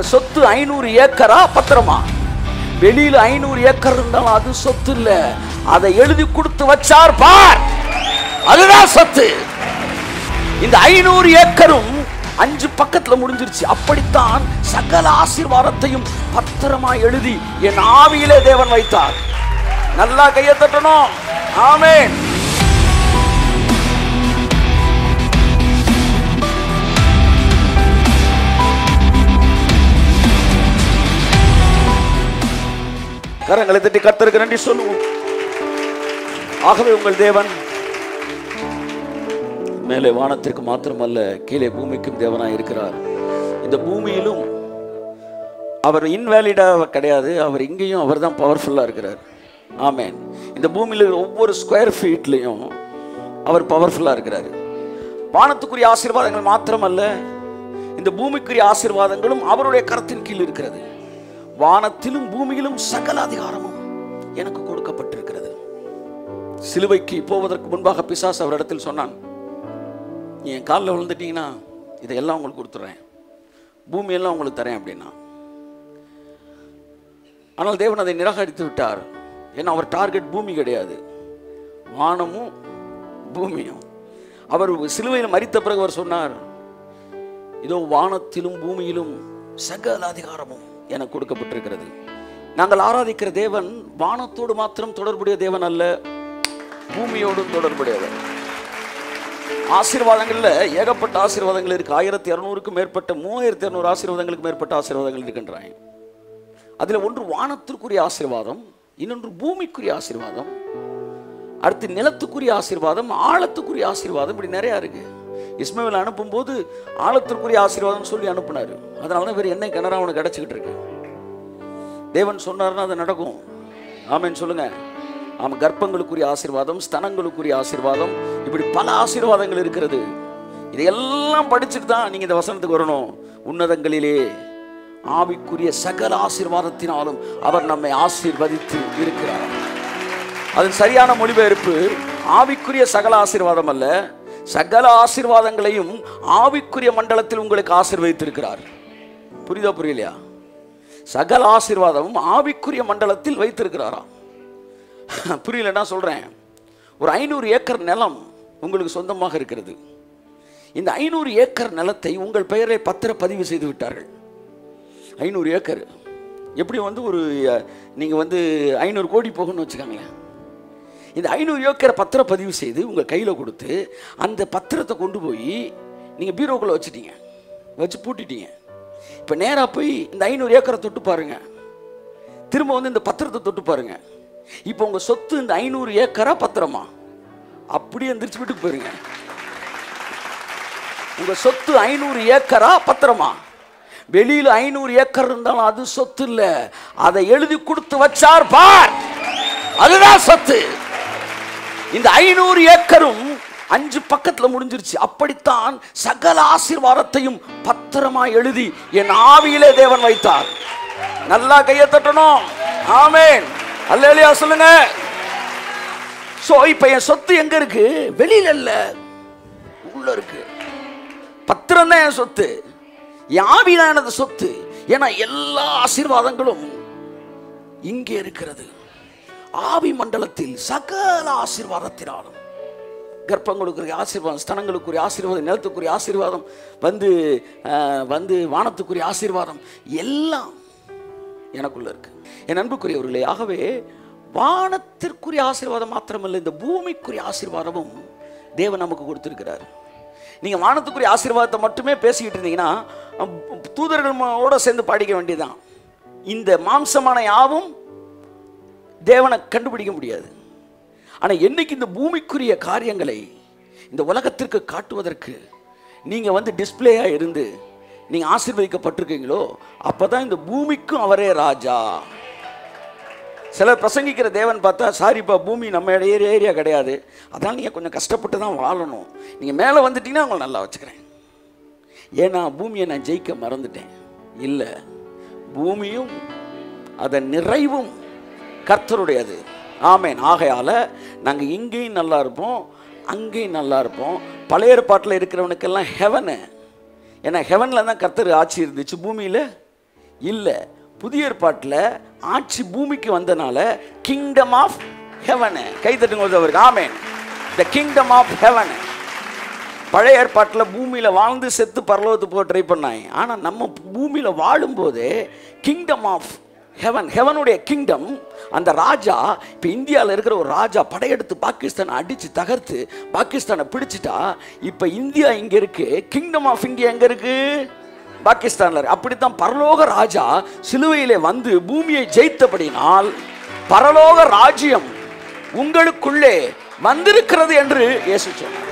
உங்க சொத்து ஐநூறு ஏக்கரா பத்திரமா வெளியில ஐநூறு ஏக்கர் இருந்தாலும் அது சொத்து இல்ல அதை எழுதி கொடுத்து வச்சார் பார் அதுதான் சொத்து இந்த ஐநூறு ஏக்கரும் அஞ்சு பக்கத்துல முடிஞ்சிருச்சு அப்படித்தான் சகல ஆசீர்வாதத்தையும் பத்திரமா எழுதி என் ஆவியிலே தேவன் வைத்தார் நல்லா கையை தட்டணும் ஆமென் கரங்களை தட்டி கர்த்தருக்கு நன்றி சொல்லுவோம் ஆகவே உங்கள் தேவன் மேலே வானத்திற்கு மாத்திரமல்ல கீழே பூமிக்கும் தேவனாய் இருக்கிறார் இந்த பூமியிலும் அவர் இன்வேலிடா கிடையாது அவர் இங்கேயும் அவர் தான் பவர்ஃபுல்லாக இருக்கிறார் ஆமென் இந்த பூமியில் இருக்கிற ஒவ்வொரு ஸ்கொயர் ஃபீட்லேயும் அவர் பவர்ஃபுல்லாக இருக்கிறார் வானத்துக்குரிய ஆசீர்வாதங்கள் மாத்திரமல்ல இந்த பூமிக்குரிய ஆசீர்வாதங்களும் அவருடைய கரத்தின் கீழ் இருக்கிறது வானத்திலும் பூமியிலும் சகல அதிகாரமும் எனக்கு கொடுக்கப்பட்டிருக்கிறது சிலுவைக்கு போவதற்கு முன்பாக பிசாசு அவரிடத்தில் சொன்னான் நீ என் காலில் விழுந்துட்டீங்கன்னா இதையெல்லாம் உங்களுக்கு கொடுத்துட்றேன் பூமியெல்லாம் உங்களுக்கு தரேன் அப்படின்னா ஆனால் தேவன் அதை நிராகரித்து விட்டார் ஏன்னா அவர் டார்கெட் பூமி கிடையாது வானமும் பூமியும் அவர் சிலுவையில் மரித்த பிறகு அவர் சொன்னார் இதோ வானத்திலும் பூமியிலும் சகல அதிகாரமும் எனக்கு கொடுக்கப்பட்டிருக்கிறது நாங்கள் ஆராதிக்கிற தேவன் வானத்தோடு மாத்திரம் தொடர்புடைய தேவன் அல்ல பூமியோடும் தொடர்புடையவர் ஆசீர்வாதங்கள்ல ஏகப்பட்ட ஆசீர்வாதங்கள் இருக்கு ஆயிரத்தி இரநூறுக்கும் மேற்பட்ட மூவாயிரத்தி இரநூறு ஆசீர்வாதங்களுக்கு மேற்பட்ட ஆசீர்வாதங்கள் இருக்கின்றாங்க அதுல ஒன்று வானத்திற்குரிய ஆசீர்வாதம் இன்னொன்று பூமிக்குரிய ஆசீர்வாதம் அடுத்து நிலத்துக்குரிய ஆசீர்வாதம் ஆழத்துக்குரிய ஆசீர்வாதம் இப்படி நிறைய இருக்கு இஸ்மவேல் அனுப்பும்போது ஆழத்திற்குரிய ஆசீர்வாதம் சொல்லி அனுப்புனாரு அதனால தான் வேறு என்ன கிணறு அவனுக்கு கிடைச்சிக்கிட்டு இருக்கு தேவன் சொன்னார்னா அது நடக்கும் ஆமென் சொல்லுங்க ஆமா கர்ப்பங்களுக்குரிய ஆசீர்வாதம் ஸ்தனங்களுக்குரிய ஆசீர்வாதம் இப்படி பல ஆசீர்வாதங்கள் இருக்கிறது இதையெல்லாம் படிச்சுட்டு தான் நீங்க இந்த வசனத்துக்கு வரணும் உன்னதங்களிலே ஆவிக்குரிய சகல ஆசீர்வாதத்தினாலும் அவர் நம்மை ஆசீர்வதித்து இருக்கிறார் அதன் சரியான மொழிபெயர்ப்பு ஆவிக்குரிய சகல ஆசீர்வாதம் அல்ல சகல ஆசீர்வாதங்களையும் ஆவிக்குரிய மண்டலத்தில் உங்களுக்கு ஆசீர்வதித்திருக்கிறார் புரியுதா புரியலையா சகல ஆசீர்வாதமும் ஆவிக்குரிய மண்டலத்தில் வைத்திருக்கிறாராம் புரியலன்னா சொல்றேன் ஒரு ஐநூறு ஏக்கர் நிலம் உங்களுக்கு சொந்தமாக இருக்கிறது இந்த ஐநூறு ஏக்கர் நிலத்தை உங்கள் பெயரை பத்திர பதிவு செய்து விட்டார்கள் ஐநூறு ஏக்கர் எப்படி வந்து ஒரு அஹ், நீங்க வந்து ஐநூறு கோடி போகணும்னு வச்சுக்கோங்களேன் இந்த ஐநூறு ஏக்கரை பத்திரப்பதிவு செய்து உங்கள் கையில் கொடுத்து அந்த பத்திரத்தை கொண்டு போய் நீங்கள் பீரோக்குள்ளே வச்சுட்டீங்க வச்சு பூட்டிட்டீங்க இப்போ நேராக போய் இந்த ஐநூறு ஏக்கரை தொட்டு பாருங்க திரும்ப வந்து இந்த பத்திரத்தை தொட்டு பாருங்க இப்போ உங்கள் சொத்து இந்த ஐநூறு ஏக்கரா பத்திரமா அப்படியே எந்திரிச்சு வீட்டுக்கு போயிருங்க உங்க சொத்து ஐநூறு ஏக்கரா பத்திரமா வெளியில ஐநூறு ஏக்கர் இருந்தாலும் அது சொத்து இல்ல அதை எழுதி கொடுத்து வச்சார் பார் அதுதான் சொத்து இந்த ஐநூறு ஏக்கரும் அஞ்சு பக்கத்துல முடிஞ்சிருச்சு அப்படித்தான் சகல ஆசீர்வாதத்தையும் பத்திரமா எழுதி என் ஆவியிலே தேவன் வைத்தார் நல்லா கையை தட்டணும் ஆமென் அல்லேலியா சொல்லுங்க சோ இப்ப என் சொத்து எங்க இருக்கு வெளியில இல்ல உள்ள இருக்கு பத்திரம் தான் என் சொத்து என் ஆவி தான் எனது சொத்து ஏன்னா எல்லா ஆசீர்வாதங்களும் இங்கே இருக்கிறது ஆவி மண்டலத்தில் சகல ஆசீர்வாதத்தினாலும் கர்ப்பங்களுக்குரிய ஆசீர்வாதம் ஸ்தனங்களுக்குரிய ஆசீர்வாதம் நிலத்துக்குரிய ஆசீர்வாதம் வந்து அஹ், வந்து வானத்துக்குரிய ஆசீர்வாதம் எல்லாம் எனக்குள்ள இருக்கு என் அன்புக்குரியவர்களே ஆகவே வானத்திற்குரிய ஆசீர்வாதம் மாத்திரமல்ல இந்த பூமிக்குரிய ஆசீர்வாதமும் தேவன் நமக்கு கொடுத்திருக்கிறார் நீங்க வானத்துக்குரிய ஆசீர்வாதத்தை மட்டுமே பேசிக்கிட்டு இருந்தீங்கன்னா அஹ், தூதர்களோட சேர்ந்து பாடிக்க வேண்டியதுதான் இந்த மாம்சமான யாவும் தேவனை கண்டுபிடிக்க முடியாது ஆனா என்னைக்கு இந்த பூமிக்குரிய காரியங்களை இந்த உலகத்திற்கு காட்டுவதற்கு நீங்க வந்து டிஸ்பிளேயா இருந்து நீங்க ஆசீர்வதிக்கப்பட்டிருக்கீங்களோ அப்பதான் இந்த பூமிக்கும் அவரே ராஜா சிலர் பிரசங்கிக்கிற தேவன் பார்த்தா சாரிப்பா பூமி நம்ம ஏரியா ஏரியா கிடையாது அதனால் நீங்கள் கொஞ்சம் கஷ்டப்பட்டு தான் வாழணும் நீங்கள் மேலே வந்துட்டீங்கன்னா உங்களை நல்லா வச்சுக்கிறேன் ஏன்னா பூமியை நான் ஜெயிக்க மறந்துட்டேன் இல்லை பூமியும் அதன் நிறைவும் கர்த்தருடையது ஆமேன் ஆகையால் நாங்கள் இங்கேயும் நல்லா இருப்போம் அங்கேயும் நல்லா இருப்போம் பழைய ஏற்பாட்டில் இருக்கிறவனுக்கெல்லாம் ஹெவனு ஏன்னா ஹெவனில் தான் கர்த்தர் ஆட்சி இருந்துச்சு பூமியில் இல்லை புதிய ஏற்பாட்டில் ஆட்சி பூமிக்கு வந்தனால கிங்டம் ஆஃப் ஹெவனு கை தட்டுங்க அவருக்கு ஆமேன் த கிங்டம் ஆஃப் ஹெவனு பழைய ஏற்பாட்டில் பூமியில் வாழ்ந்து செத்து பரலோகத்துக்கு போக ட்ரை பண்ணாங்க ஆனால் நம்ம பூமியில் வாழும்போது கிங்டம் ஆஃப் ஹெவன் ஹெவனுடைய கிங்டம் அந்த ராஜா இப்போ இந்தியாவில் இருக்கிற ஒரு ராஜா படையெடுத்து பாகிஸ்தானை அடித்து தகர்த்து பாகிஸ்தானை பிடிச்சிட்டா இப்போ இந்தியா இங்கே இருக்கு கிங்டம் ஆஃப் இந்தியா எங்கே இருக்கு பாகிஸ்தானில் இருக்கு அப்படித்தான் பரலோக ராஜா சிலுவையிலே வந்து பூமியை ஜெயித்தபடினால் பரலோக ராஜ்யம் உங்களுக்குள்ளே வந்திருக்கிறது என்று இயேசு சொன்னார்